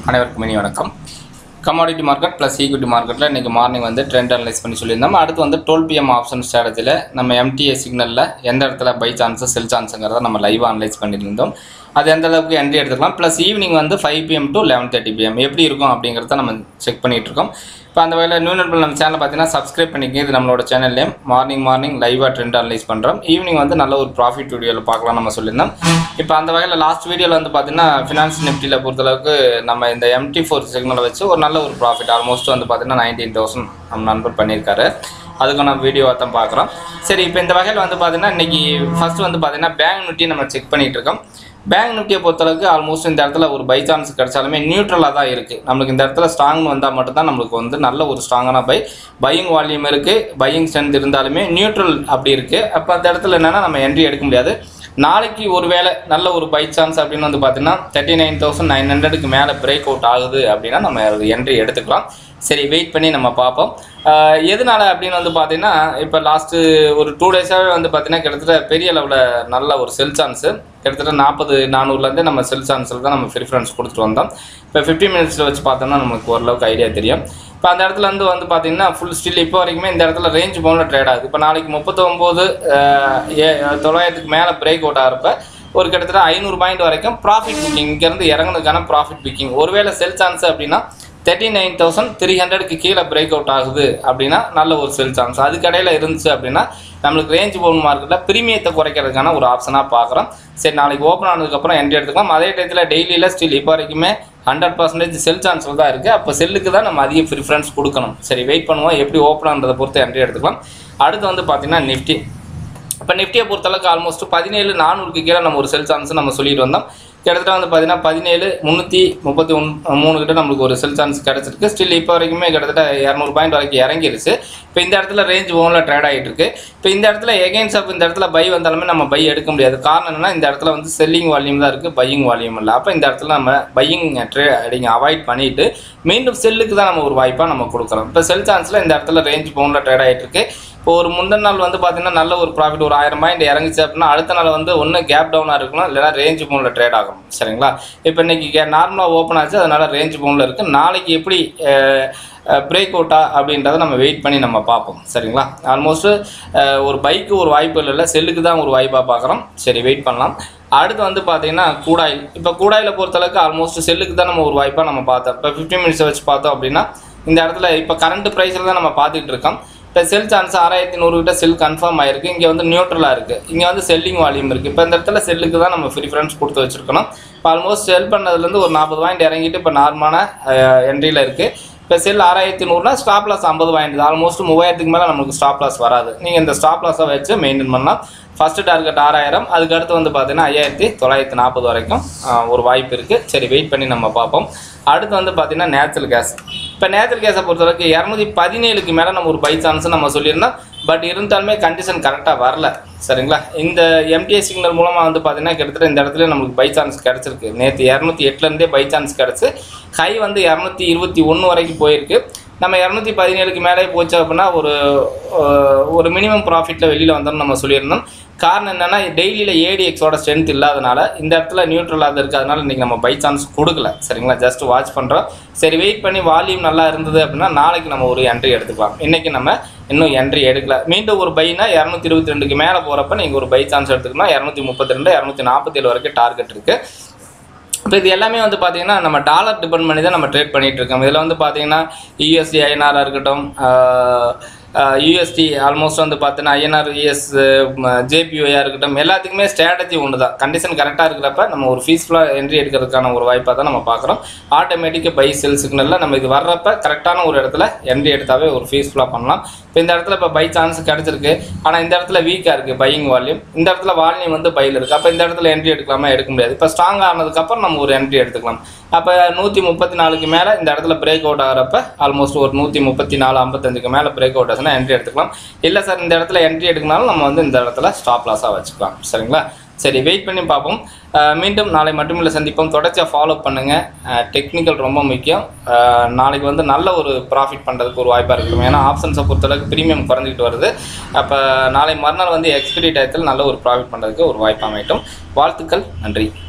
அனைவருக்கும் இனி வணக்கம் கமாடிட்டி மார்க்கெட் ப்ளஸ் ஈக்விட்டி மார்க்கெட்டில் இன்றைக்கி மார்னிங் வந்து ட்ரெண்ட் அனலைஸ் பண்ணி சொல்லியிருந்தோம் அடுத்து வந்து டுவெல் பிஎம் ஆப்ஷன் ஸ்ட்ராட்டஜியில் நம்ம எம்டிஏ சிக்னலில் எந்த இடத்துல பை சான்ஸு செல் சான்ஸுங்கிறத நம்ம லைவாக அனலைஸ் பண்ணியிருந்தோம் அது எந்த அளவுக்கு என்ட்ரி எடுத்துக்கலாம் ப்ளஸ் ஈவினிங் வந்து five PM to eleven thirty PM எப்படி இருக்கும் அப்படிங்கிறத நம்ம செக் பண்ணிகிட்டு இருக்கோம் இப்போ அந்த வகையில் நியூ நண்பர்கள் நம்ம சேனல் பார்த்தீங்கன்னா சப்ஸ்கிரைப் பண்ணிக்க இது நம்மளோட சேனல் நேம் மார்னிங் மார்னிங் லைவாக ட்ரெண்ட் அனலைஸ் பண்ணுறோம் ஈவினிங் வந்து நல்ல ஒரு ப்ராஃபிட் வீடியோவில் பார்க்கலாம் நம்ம சொல்லியிருந்தோம் இப்போ அந்த வகையில் லாஸ்ட் வீடியோவில் வந்து பார்த்தீங்கன்னா ஃபினான்ஸ் நிஃப்டியில் பொறுத்தளவுக்கு நம்ம இந்த எம்டி ஃபோர் சிக்னலை வச்சு ஒரு நல்ல ஒரு ப்ராஃபிட் ஆல்மோஸ்ட் வந்து பார்த்தீங்கன்னா நைன்டீன் தௌசண்ட் நம்ம நண்பர் பண்ணியிருக்காரு அதுக்கான வீடியோவை தான் பார்க்குறோம் சரி இப்போ இந்த வகையில் வந்து பார்த்தீங்கன்னா இன்றைக்கி ஃபஸ்ட்டு வந்து பார்த்தீங்கன்னா பேங்க் நிஃப்டி நம்ம செக் பண்ணிகிட்டு இருக்கோம் பேங்க் நிஃப்டியை பொறுத்தளவுக்கு ஆல்மோஸ்ட் இந்த இடத்துல ஒரு பை சான்ஸ் கிடைச்சாலுமே நியூட்ரலாக தான் இருக்குது நம்மளுக்கு இந்த இடத்துல ஸ்ட்ராங் வந்தால் மட்டும்தான் நம்மளுக்கு வந்து நல்ல ஒரு ஸ்ட்ராங்கான பை பையிங் வால்யூம் இருக்குது பையிங் ஸ்ட்ரென்த் இருந்தாலுமே நியூட்ரல் அப்படி இருக்குது அப்போ அந்த இடத்துல என்னென்னா நம்ம என்ட்ரி எடுக்க முடியாது நாளைக்கு ஒரு வேளை நல்ல ஒரு பை சான்ஸ் அப்படின்னு வந்து பார்த்தீங்கன்னா தேர்ட்டி நைன் தௌசண்ட் நைன் ஹண்ட்ரடுக்கு மேலே பிரேக் அவுட் ஆகுது அப்படின்னா நம்ம என்ட்ரி எடுத்துக்கலாம் சரி வெயிட் பண்ணி நம்ம பார்ப்போம் ஆஹ் எதனால அப்படின்னு வந்து பார்த்தீங்கன்னா இப்போ லாஸ்ட்டு ஒரு டூ டேஸாகவே வந்து பார்த்தீங்கன்னா கிட்டத்தட்ட பெரிய லெவலில் நல்ல ஒரு செல் சான்ஸு கிட்டத்தட்ட நாற்பது நானூறுலேருந்தே நம்ம செல் சான்ஸில் தான் நம்ம ப்ரிஃபரன்ஸ் கொடுத்துட்டு வந்தோம் இப்போ ஃபிஃப்டி மினிட்ஸில் வச்சு பார்த்தோம்னா நமக்கு ஓரளவுக்கு ஐடியா தெரியும் இப்போ அந்த இடத்துல வந்து வந்து பார்த்தீங்கன்னா ஃபுல் ஸ்டில் இப்போ வரைக்குமே இந்த இடத்துல ரேஞ்ச் பவுனில் ட்ரேட் ஆகுது இப்போ நாளைக்கு முப்பத்தொம்போது தொள்ளாயிரத்துக்கு மேலே பிரேக் அவுட் ஆகிறப்ப ஒரு கிட்டத்தட்ட ஐநூறு பாயிண்ட் வரைக்கும் ப்ராஃபிட் புக்கிங் இங்கேருந்து இறங்குனதுக்கான ப்ராஃபிட் புக்கிங் ஒருவேளை செல் சான்ஸ் அப்படின்னா தேர்ட்டி நைன் தௌசண்ட் த்ரீ ஹண்ட்ரடுக்கு கீழே பிரேக் அவுட் ஆகுது அப்படின்னா நல்ல ஒரு செல் சான்ஸ் அதுக்கடையில் இருந்துச்சு அப்படின்னா நம்மளுக்கு ரேஞ்ச் பவுன் மார்க்கெட்டில் ப்ரீமியத்தை குறைக்கிறதுக்கான ஒரு ஆப்ஷனாக பார்க்குறோம் சரி நாளைக்கு ஓப்பன் ஆனதுக்கப்புறம் என்ட்ரி எடுத்துக்கலாம் அதே டயத்தில் டெய்லியில் ஸ்டில் இப்போ வரைக்குமே ஹண்ட்ரட் பர்சன்டேஜ் செல் சான்ஸில் தான் இருக்குது அப்போ செல்லுக்கு தான் நம்ம அதிக ப்ரிஃபரன்ஸ் கொடுக்கணும் சரி வெயிட் பண்ணுவோம் எப்படி ஓப்பன் ஆனதை பொறுத்து என்ட்ரி எடுத்துக்கலாம் அடுத்து வந்து பார்த்தீங்கன்னா நிஃப்டி இப்போ நிஃப்டியை பொறுத்தளவுக்கு ஆல்மோஸ்ட் பதினேழு நானூறுக்கு கீழே நம்ம ஒரு செல் சான்ஸ் நம்ம சொல்லிட்டு வந்தோம் கிட்டத்தட்ட வந்து பார்த்தீங்கன்னா பதினேழு முந்நூற்றி முப்பத்தி ஒன் மூணு கிட்ட நம்மளுக்கு ஒரு செல் சான்ஸ் கிடச்சிருக்கு ஸ்டில் இப்போ வரைக்குமே கிட்டத்தட்ட இரநூறு பாயிண்ட் வரைக்கும் இறங்கிருச்சு இப்போ இந்த இடத்துல ரேஞ்ச் ஓனில் ட்ரேட் ஆகிட்டு இருக்கு இப்போ இந்த இடத்துல எகைன்ஸ் ஆஃப் இந்த இடத்துல பை வந்தாலுமே நம்ம பை எடுக்க முடியாது காரணம் என்னன்னா இந்த இடத்துல வந்து செல்லிங் வால்யூம் தான் இருக்குது பையிங் வால்யூம் இல்லை அப்போ இந்த இடத்துல நம்ம பையிங் ட்ரே அப்படிங்க அவாய்ட் பண்ணிட்டு மீண்டும் செல்லுக்கு தான் நம்ம ஒரு வாய்ப்பாக நம்ம கொடுக்குறோம் இப்போ செல் சான்ஸில் இந்த இடத்துல ரேஞ்ச் பவுனில் ட்ரேட் ஆகிட்டு இருக்கு இப்போ ஒரு முந்தின நாள் வந்து பார்த்தீங்கன்னா நல்ல ஒரு ப்ராஃபிட் ஒரு ஆயிரம் பாயிண்ட் இறங்குச்சு அப்படின்னா அடுத்த நாள் வந்து ஒன்று கேப் டவுனாக இருக்கணும் இல்லைனா ரேஞ்ச் பவுனில் ட்ரேட் ஆகணும் சரிங்களா இப்போ இன்னைக்கு நார்மலாக ஓப்பன் ஆச்சு அதனால் ரேஞ்ச் பவுனில் இருக்குது நாளைக்கு எப்படி பிரேக் அவுட்டா அப்படின்றத நம்ம வெயிட் பண்ணி நம்ம பார்ப்போம் சரிங்களா ஆல்மோஸ்ட்டு ஒரு பைக்கு ஒரு வாய்ப்பு இல்லை செல்லுக்கு தான் ஒரு வாய்ப்பாக பார்க்குறோம் சரி வெயிட் பண்ணலாம் அடுத்து வந்து பார்த்தீங்கன்னா கூடாயில் இப்போ கூடாயில் பொறுத்தளவுக்கு ஆல்மோஸ்ட் செல்லுக்கு தான் நம்ம ஒரு வாய்ப்பாக நம்ம பார்த்தோம் இப்போ ஃபிஃப்டி மினிட்ஸை வச்சு பார்த்தோம் அப்படின்னா இந்த இடத்துல இப்போ கரண்ட் ப்ரைஸில் தான் நம்ம பார்த்துட்டு இருக்கோம் இப்போ செல் சான்ஸ் ஆறாயிரத்தி நூறு கிட்ட செல் கன்ஃபார்ம் ஆயிருக்கு இங்கே வந்து நியூட்ரலாக இருக்குது இங்கே வந்து செல்லிங் வால்யூம் இருக்குது இப்போ இந்த இடத்துல செல்லுக்கு தான் நம்ம ப்ரிஃபரன்ஸ் கொடுத்து வச்சுருக்கணும் இப்போ ஆல்மோஸ்ட் செல் பண்ணதுலேருந்து ஒரு நாற்பது பாயிண்ட் இறங்கிட்டு இப்போ நார்மலான என்ட்ரியில் இருக்குது இப்போ செல் ஆறாயிரத்தி நூறுனா ஸ்டாப் லாஸ் ஐம்பது பாயிண்ட் ஆல்மோஸ்ட் மூவாயிரத்துக்கு மேலே நமக்கு ஸ்டாப் லாஸ் வராது நீங்கள் இந்த ஸ்டாப் லாஸை வச்சு மெயின்டைன் பண்ணலாம் ஃபஸ்ட்டு டார்கெட் ஆறாயிரம் அதுக்கு அடுத்து வந்து பார்த்தீங்கன்னா ஐயாயிரத்தி தொள்ளாயிரத்தி நாற்பது வரைக்கும் ஒரு வாய்ப்பு இருக்குது சரி வெயிட் பண்ணி நம்ம பார்ப்போம் அடுத்து வந்து பார்த்தீங்கன்னா நேச்சுரல் கேஸ் இப்போ நேச்சுரல் கேஸை பொறுத்தவரைக்கு இரநூத்தி பதினேழுக்கு மேலே நம்ம ஒரு பை சான்ஸ் நம்ம சொல்லியிருந்தோம் பட் இருந்தாலுமே கண்டிஷன் கரெக்டாக வரல சரிங்களா இந்த எம்டிஏ சிக்னல் மூலமாக வந்து பார்த்தீங்கன்னா கிட்டத்தட்ட இந்த இடத்துல நம்மளுக்கு பை சான்ஸ் கிடச்சிருக்கு நேற்று இரநூத்தி எட்டுலேருந்தே பை சான்ஸ் கிடச்சி ஹை வந்து இரநூத்தி இருபத்தி ஒன்று வரைக்கும் போயிருக்கு நம்ம இரநூத்தி பதினேழுக்கு மேலே போச்சு அப்படின்னா ஒரு ஒரு மினிமம் ப்ராஃபிட்டில் வெளியில் வந்தோம்னு நம்ம சொல்லியிருந்தோம் காரணம் என்னென்னா டெய்லியில் ஏடிஎக்ஸோட ஸ்ட்ரென்த் இல்லாதனால இந்த இடத்துல நியூட்ரலாக இருக்கிறதுனால இன்றைக்கி நம்ம பை சான்ஸ் கொடுக்கல சரிங்களா ஜஸ்ட் வாட்ச் பண்ணுறோம் சரி வெயிட் பண்ணி வால்யூம் நல்லா இருந்தது அப்படின்னா நாளைக்கு நம்ம ஒரு என்ட்ரி எடுத்துக்கலாம் இன்றைக்கி நம்ம இன்னும் என்ட்ரி எடுக்கல மீண்டும் ஒரு பைனா இரநூத்தி இருபத்தி ரெண்டுக்கு மேலே போகிறப்ப நீங்கள் ஒரு பை சான்ஸ் எடுத்துக்கணும் இரநூத்தி முப்பத்தி ரெண்டு இரநூத்தி நாற்பத்தேழு வரைக்கும் டார்கெட் இருக்குது இப்போ இது எல்லாமே வந்து பார்த்தீங்கன்னா நம்ம டாலர் டிபெண்ட் பண்ணி தான் நம்ம ட்ரேட் பண்ணிகிட்டு இருக்கோம் இதில் வந்து பார்த்தீங்கன்னா யூஎஸ்டி ஐஎன்ஆராக இருக்கட்டும் யூஎஸ்டி ஆல்மோஸ்ட் வந்து பார்த்தீங்கன்னா ஐஎன்ஆர் யூஎஸ் ஜேபிஓயாக இருக்கட்டும் எல்லாத்துக்குமே ஸ்ட்ராட்டஜி ஒன்று தான் கண்டிஷன் கரெக்டாக இருக்கிறப்ப நம்ம ஒரு ஃபீஸ்ஃபுல்லாக என்ட்ரி எடுக்கிறதுக்கான ஒரு வாய்ப்பாக தான் நம்ம பார்க்குறோம் ஆட்டோமேட்டிக்காக பை செல் சிக்னலில் நம்ம இது வர்றப்ப கரெக்டான ஒரு இடத்துல என்ட்ரி எடுத்தாவே ஒரு ஃபீஸ்ஃபுல்லாக பண்ணலாம் இப்போ இந்த இடத்துல இப்போ பை சான்ஸ் கிடச்சிருக்கு ஆனால் இந்த இடத்துல வீக்காக இருக்குது பையிங் வால்யூம் இந்த இடத்துல வால்யூம் வந்து பையில் இருக்குது அப்போ இந்த இடத்துல என்ட்ரி எடுக்கலாமா எடுக்க முடியாது இப்போ ஸ்ட்ராங் ஆனதுக்கப்புறம் நம்ம ஒரு என்ட்ரி எடுத்துக்கலாம் அப்போ நூற்றி முப்பத்தி நாலுக்கு மேலே இந்த இடத்துல பிரேக் அவுட் ஆகிறப்ப ஆல்மோஸ்ட் ஒரு நூற்றி முப்பத்தி நாலு ஐம்பத்தஞ்சுக்கு மேலே பிரேக் அவுட் ஆச்சுன்னா என்ட்ரி எடுத்துக்கலாம் இல்லை சார் இந்த இடத்துல என்ட்ரி எடுக்கனாலும் நம்ம வந்து இந்த இடத்துல ஸ்டாப் லாஸாக வச்சுக்கலாம் சரிங்களா சரி வெயிட் பண்ணி பார்ப்போம் மீண்டும் நாளை மட்டுமில்லை சந்திப்போம் தொடர்ச்சியாக ஃபாலோ பண்ணுங்கள் டெக்னிக்கல் ரொம்ப முக்கியம் நாளைக்கு வந்து நல்ல ஒரு ப்ராஃபிட் பண்ணுறதுக்கு ஒரு வாய்ப்பாக இருக்கும் ஏன்னா ஆப்ஷன்ஸை பொறுத்தளவுக்கு ப்ரீமியம் குறைஞ்சிக்கிட்டு வருது அப்போ நாளை மறுநாள் வந்து எக்ஸ்பிரி டயத்தில் நல்ல ஒரு ப்ராஃபிட் பண்ணுறதுக்கு ஒரு வாய்ப்பு அமைட்டும் வாழ்த்துக்கள் நன்றி